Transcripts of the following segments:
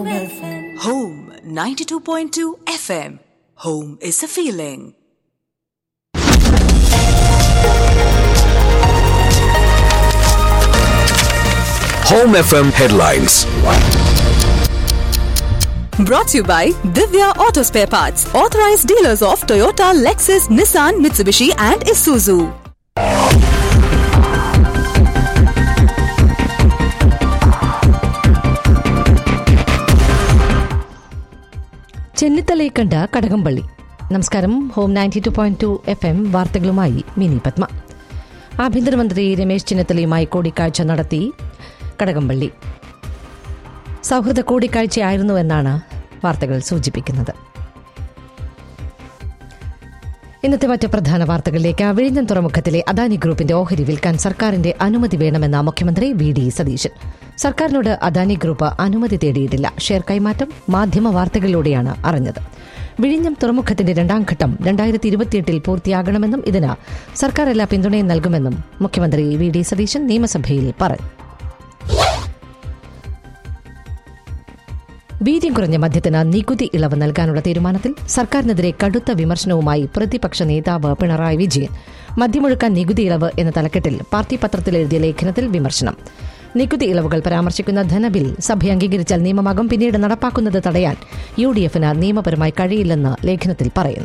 Home 92.2 FM. Home is a feeling. Home FM headlines. Brought to you by Divya Auto Spare Parts, authorized dealers of Toyota, Lexus, Nissan, Mitsubishi, and Isuzu. ചെന്നിത്തലയെ കണ്ട കടകംപള്ളി നമസ്കാരം home ninety two point two F M വാർത്തകളുമായി മിനി പത്മ ആഭ്യന്തരമന്ത്രി രമേശ് ചെന്നിത്തലയുമായി കൂടിക്കാഴ്ച നടത്തി കടകംപള്ളി സൗഹൃദ കൂടിക്കാഴ്ചയായിരുന്നു എന്നാണ് വാർത്തകൾ സൂചിപ്പിക്കുന്നത് ഇന്നത്തെ മറ്റ് പ്രധാന വാർത്തകളിലേക്ക് വിഴിഞ്ഞം തുറമുഖത്തിലെ അദാനി ഗ്രൂപ്പിന്റെ ഓഹരി വിൽക്കാൻ സർക്കാരിന്റെ അനുമതി വേണമെന്ന മുഖ്യമന്ത്രി വി ഡി സതീശൻ സർക്കാരിനോട് അദാനി ഗ്രൂപ്പ് അനുമതി തേടിയിട്ടില്ല ഷെയർ കൈമാറ്റം മാധ്യമ വാർത്തകളിലൂടെയാണ് അറിഞ്ഞത് വിഴിഞ്ഞം തുറമുഖത്തിന്റെ രണ്ടാം ഘട്ടം രണ്ടായിരത്തി ഇരുപത്തിയെട്ടിൽ പൂർത്തിയാകണമെന്നും ഇതിന് സർക്കാർ എല്ലാ പിന്തുണയും നൽകുമെന്നും മുഖ്യമന്ത്രി വി ഡി സതീശൻ നിയമസഭയിൽ പറഞ്ഞു വീര്യം കുറഞ്ഞ മദ്യത്തിന് നികുതി ഇളവ് നൽകാനുള്ള തീരുമാനത്തിൽ സർക്കാരിനെതിരെ കടുത്ത വിമർശനവുമായി പ്രതിപക്ഷ നേതാവ് പിണറായി വിജയൻ മദ്യമൊഴുക്കാൻ നികുതി ഇളവ് എന്ന തലക്കെട്ടിൽ പാർട്ടി പത്രത്തിൽ എഴുതിയ ലേഖനത്തിൽ വിമർശനം നികുതി ഇളവുകൾ പരാമർശിക്കുന്ന ധനബിൽ സഭ അംഗീകരിച്ചാൽ നിയമമാകും പിന്നീട് നടപ്പാക്കുന്നത് തടയാൻ യു ഡി എഫിന് നിയമപരമായി കഴിയില്ലെന്ന് ലേഖനത്തിൽ പറയുന്നു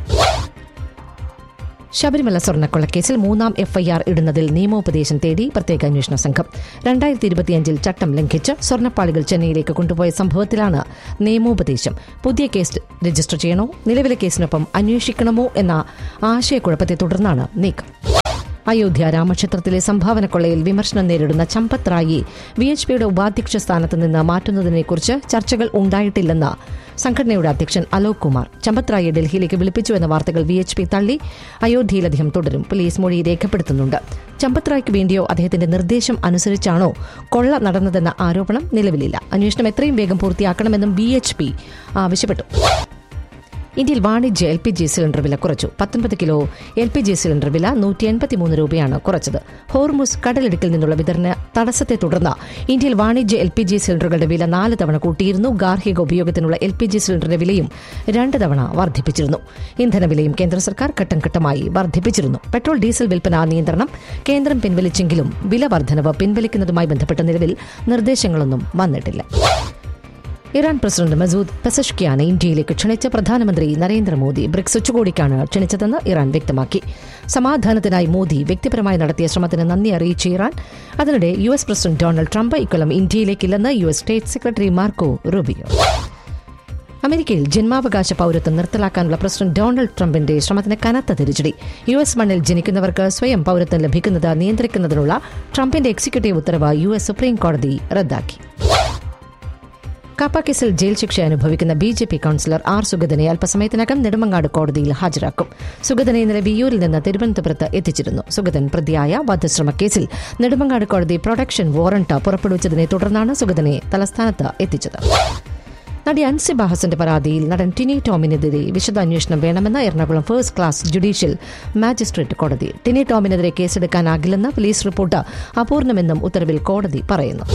ശബരിമല സ്വർണ്ണക്കൊള്ളക്കേസിൽ മൂന്നാം എഫ്ഐആർ ഇടുന്നതിൽ നിയമോപദേശം തേടി പ്രത്യേക അന്വേഷണ സംഘം രണ്ടായിരത്തി ഇരുപത്തിയഞ്ചിൽ ചട്ടം ലംഘിച്ച് സ്വർണ്ണപ്പാളികൾ ചെന്നൈയിലേക്ക് കൊണ്ടുപോയ സംഭവത്തിലാണ് നിയമോപദേശം പുതിയ കേസ് രജിസ്റ്റർ ചെയ്യണോ നിലവിലെ കേസിനൊപ്പം അന്വേഷിക്കണമോ എന്ന ആശയക്കുഴപ്പത്തെ തുടർന്നാണ് നീക്കം അയോധ്യ രാമക്ഷേത്രത്തിലെ സംഭാവന കൊള്ളയിൽ വിമർശനം നേരിടുന്ന ചമ്പത് റായി വി എച്ച് പിയുടെ ഉപാധ്യക്ഷ സ്ഥാനത്ത് നിന്ന് മാറ്റുന്നതിനെക്കുറിച്ച് ചർച്ചകൾ ഉണ്ടായിട്ടില്ലെന്ന് സംഘടനയുടെ അധ്യക്ഷൻ അലോക് കുമാർ ചമ്പത് റായിയെ ഡൽഹിയിലേക്ക് വിളിപ്പിച്ചു എന്ന വാർത്തകൾ വി എച്ച് പി തള്ളി അയോധ്യയിൽ അദ്ദേഹം തുടരും പോലീസ് മൊഴി രേഖപ്പെടുത്തുന്നുണ്ട് ചമ്പത് റായ്ക്ക് വേണ്ടിയോ അദ്ദേഹത്തിന്റെ നിർദ്ദേശം അനുസരിച്ചാണോ കൊള്ള നടന്നതെന്ന ആരോപണം നിലവിലില്ല അന്വേഷണം എത്രയും വേഗം പൂർത്തിയാക്കണമെന്നും ബി എച്ച് പി ആവശ്യപ്പെട്ടു ഇന്ത്യയിൽ വാണിജ്യ എൽ പി ജി സിലിണ്ടർ വില കുറച്ചു പത്തൊൻപത് kilo L P G cylinder വില നൂറ്റി എൺപത്തിമൂന്ന് രൂപയാണ് കുറച്ചത് ഹോർമുസ് കടലിടുക്കിൽ നിന്നുള്ള വിതരണ തടസ്സത്തെ തുടർന്ന് ഇന്ത്യയിൽ വാണിജ്യ എൽ പി ജി സിലിണ്ടറുകളുടെ വില നാല് തവണ കൂട്ടിയിരുന്നു ഗാർഹിക ഉപയോഗത്തിനുള്ള എൽ പി ജി സിലിണ്ടറിന്റെ വിലയും രണ്ട് തവണ വർദ്ധിപ്പിച്ചിരുന്നു ഇന്ധനവിലയും കേന്ദ്ര സർക്കാർ ഘട്ടം ഘട്ടമായി വർദ്ധിപ്പിച്ചിരുന്നു പെട്രോൾ ഡീസൽ വിൽപ്പന നിയന്ത്രണം കേന്ദ്രം പിൻവലിച്ചെങ്കിലും വില വർധനവ് പിൻവലിക്കുന്നതുമായി ബന്ധപ്പെട്ട നിലവിൽ നിർദ്ദേശങ്ങളൊന്നും വന്നിട്ടില്ല ഇറാൻ പ്രസിഡന്റ് മസൂദ് പെസഷ്കിയാനെ ഇന്ത്യയിലേക്ക് ക്ഷണിച്ച പ്രധാനമന്ത്രി നരേന്ദ്രമോദി ബ്രിക്സ് ഉച്ചകോടിക്കാണ് ക്ഷണിച്ചതെന്ന് ഇറാൻ വ്യക്തമാക്കി സമാധാനത്തിനായി മോദി വ്യക്തിപരമായി നടത്തിയ ശ്രമത്തിന് നന്ദി അറിയിച്ച ഇറാൻ അതിനിടെ U S president Donald Trump ഇക്കൊല്ലം ഇന്ത്യയിലേക്കില്ലെന്ന് U S state secretary Marco Rubio അമേരിക്കയിൽ ജന്മാവകാശ പൌരത്വം നിർത്തലാക്കാനുള്ള പ്രസിഡന്റ് ഡൊണാൾഡ് ട്രംപിന്റെ ശ്രമത്തിന് കനത്ത തിരിച്ചടി യു എസ് മണ്ണിൽ ജനിക്കുന്നവർക്ക് സ്വയം പൌരത്വം ലഭിക്കുന്നത് നിയന്ത്രിക്കുന്നതിനുള്ള ട്രംപിന്റെ എക്സിക്യൂട്ടീവ് ഉത്തരവ് യു എസ് സുപ്രീം കോടതി റദ്ദാക്കി കാപ്പ കേസിൽ ജയിൽ ശിക്ഷ അനുഭവിക്കുന്ന B J P councillor R സുഗതനെ അല്പസമയത്തിനകം നെടുമങ്ങാട് കോടതിയിൽ ഹാജരാക്കും സുഗതനെ ഇന്നലെ വിയൂരിൽ നിന്ന് തിരുവനന്തപുരത്ത് എത്തിച്ചിരുന്നു സുഗതൻ പ്രതിയായ വധശ്രമ കേസിൽ നെടുമങ്ങാട് കോടതി പ്രൊഡക്ഷൻ വാറന്റ് പുറപ്പെടുവിച്ചതിനെ തുടർന്നാണ് സുഗതനെ തലസ്ഥാനത്ത് എത്തിച്ചത് നടി അൻസി ബാഹസിന്റെ പരാതിയിൽ നടൻ ടിനി ടോമിനെതിരെ വിശദാന്വേഷണം വേണമെന്ന് Ernakulam first class judicial magistrate കോടതി ടിനി ടോമിനെതിരെ കേസെടുക്കാനാകില്ലെന്ന് പോലീസ് റിപ്പോർട്ട് അപൂർണമെന്നും ഉത്തരവിൽ കോടതി പറയുന്നു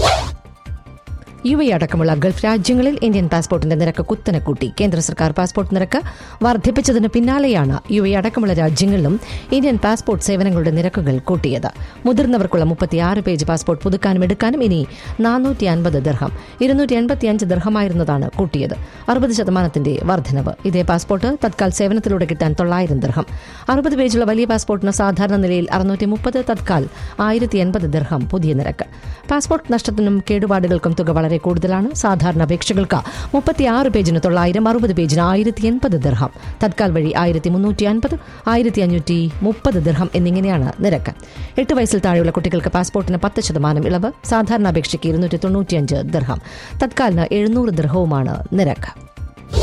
യു എ അടക്കമുള്ള ഗൾഫ് രാജ്യങ്ങളിൽ ഇന്ത്യൻ പാസ്പോർട്ടിന്റെ നിരക്ക് കുത്തനെ കൂട്ടി കേന്ദ്ര സർക്കാർ പാസ്പോർട്ട് നിരക്ക് വർദ്ധിപ്പിച്ചതിന് പിന്നാലെയാണ് യു എ അടക്കമുള്ള രാജ്യങ്ങളിലും ഇന്ത്യൻ പാസ്പോർട്ട് സേവനങ്ങളുടെ നിരക്കുകൾ കൂട്ടിയത് മുതിർന്നവർക്കുള്ള മുപ്പത്തിയാറ് പേജ് പാസ്പോർട്ട് പുതുക്കാനും എടുക്കാനും ഇനി നാനൂറ്റി അൻപത് ദർഹം ഇരുന്നൂറ്റി എൺപത്തിയഞ്ച് ദർഹമായിരുന്നതാണ് കൂട്ടിയത് അറുപത് ശതമാനത്തിന്റെ വർധനവ് ഇതേ പാസ്പോർട്ട് തത്കാൽ സേവനത്തിലൂടെ കിട്ടാൻ തൊള്ളായിരം ദർഹം അറുപത് പേജുള്ള വലിയ പാസ്പോർട്ടിന് സാധാരണ നിലയിൽ അറുന്നൂറ്റി മുപ്പത് തത്കാൽ ആയിരത്തി എൺപത് ദർഹം പുതിയ നിരക്ക് പാസ്പോർട്ട് നഷ്ടത്തിനും കേടുപാടുകൾക്കും തുക വളരെ കൂടുതലാണ് സാധാരണ അപേക്ഷകൾക്ക് മുപ്പത്തിയാറ് പേജിന് തൊള്ളായിരം അറുപത് പേജിന് ആയിരത്തി എൺപത് ദിർഹം തത്കാൽ വഴി ആയിരത്തി മുന്നൂറ്റി അൻപത് ആയിരത്തി അഞ്ഞൂറ്റി മുപ്പത് ദിർഹം എന്നിങ്ങനെയാണ് നിരക്ക് എട്ട് വയസ്സിൽ താഴെയുള്ള കുട്ടികൾക്ക് പാസ്പോർട്ടിന് പത്ത് ശതമാനം ഇളവ് സാധാരണ അപേക്ഷയ്ക്ക് ഇരുന്നൂറ്റി തൊണ്ണൂറ്റിയഞ്ച് ദിർഹം തത്കാലിന് എഴുന്നൂറ് ദിർഹവുമാണ് നിരക്ക്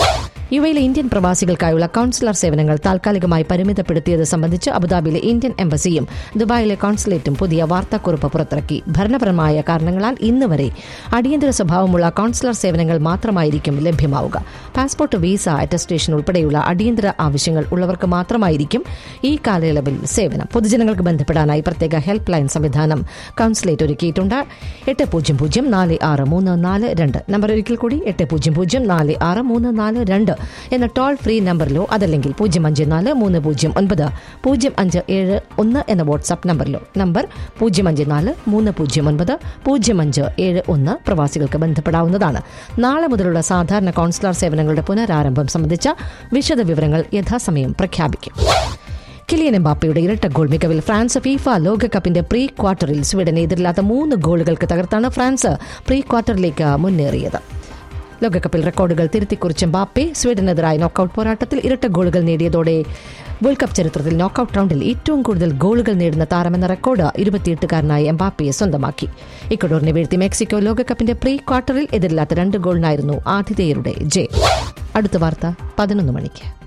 യു എയിലെ ഇന്ത്യൻ പ്രവാസികൾക്കായുള്ള കൌൺസിലർ സേവനങ്ങൾ താൽക്കാലികമായി പരിമിതപ്പെടുത്തിയത് സംബന്ധിച്ച് അബുദാബിയിലെ ഇന്ത്യൻ എംബസിയും ദുബായിലെ കോൺസുലേറ്റും പുതിയ വാർത്താക്കുറിപ്പ് പുറത്തിറക്കി ഭരണപരമായ കാരണങ്ങളാൽ ഇന്ന് വരെ അടിയന്തര സ്വഭാവമുള്ള കൌൺസിലർ സേവനങ്ങൾ മാത്രമായിരിക്കും ലഭ്യമാവുക പാസ്പോർട്ട് വീസ അറ്റസ്റ്റേഷൻ ഉൾപ്പെടെയുള്ള അടിയന്തര ആവശ്യങ്ങൾ ഉള്ളവർക്ക് മാത്രമായിരിക്കും ഈ കാലയളവിൽ സേവനം പൊതുജനങ്ങൾക്ക് ബന്ധപ്പെടാനായി പ്രത്യേക ഹെൽപ്പ് ലൈൻ സംവിധാനം കൌൺസിലേറ്റ് ഒരുക്കിയിട്ടുണ്ട് എട്ട് പൂജ്യം പൂജ്യം നാല് ആറ് മൂന്ന് നാല് രണ്ട് നമ്പർ ഒരിക്കൽ കൂടി എട്ട് പൂജ്യം പൂജ്യം നാല് ആറ് മൂന്ന് നാല് രണ്ട് എന്ന ടോൾ ഫ്രീ നമ്പറിലോ അതല്ലെങ്കിൽ പൂജ്യം അഞ്ച് നാല് മൂന്ന് പൂജ്യം ഒൻപത് പൂജ്യം അഞ്ച് ഏഴ് ഒന്ന് എന്ന വാട്സാപ്പ് നമ്പറിലോ നമ്പർ പൂജ്യം അഞ്ച് നാല് മൂന്ന് പൂജ്യം ഒൻപത് പൂജ്യം അഞ്ച് ഏഴ് ഒന്ന് പ്രവാസികൾക്ക് ബന്ധപ്പെടാവുന്നതാണ് നാളെ മുതലുള്ള സാധാരണ കൌൺസിലർ സേവനങ്ങളുടെ പുനരാരംഭം സംബന്ധിച്ച വിശദ വിവരങ്ങൾ യഥാസമയം പ്രഖ്യാപിക്കും കിലിയൻ എംബാപ്പയുടെ ഇരട്ട ഗോൾ മികവിൽ ഫ്രാൻസ് ഫീഫ ലോകകപ്പിന്റെ പ്രീ ക്വാർട്ടറിൽ സ്വീഡനെ എതിരില്ലാത്ത മൂന്ന് ഗോളുകൾക്ക് തകർത്താണ് ഫ്രാൻസ് പ്രീ ക്വാർട്ടറിലേക്ക് മുന്നേറിയത് ലോകകപ്പിൽ റെക്കോർഡുകൾ തിരുത്തിക്കുറിച്ച ബാപ്പെ സ്വീഡനെതിരായ നോക്കൌട്ട് പോരാട്ടത്തിൽ ഇരട്ട ഗോളുകൾ നേടിയതോടെ വേൾഡ് കപ്പ് ചരിത്രത്തിൽ നോക്കൌട്ട് റൗണ്ടിൽ ഏറ്റവും കൂടുതൽ ഗോളുകൾ നേടുന്ന താരമെന്ന റെക്കോർഡ് ഇരുപത്തിയെട്ടുകാരനായ എംബാപ്പയെ സ്വന്തമാക്കി ഇക്കഡോറിനെ വീഴ്ത്തി മെക്സിക്കോ ലോകകപ്പിന്റെ പ്രീ ക്വാർട്ടറിൽ എതിരില്ലാത്ത രണ്ട് ഗോളിനായിരുന്നു ആതിഥേയരുടെ ജയം അടുത്ത വാർത്ത പതിനൊന്ന് മണിക്ക്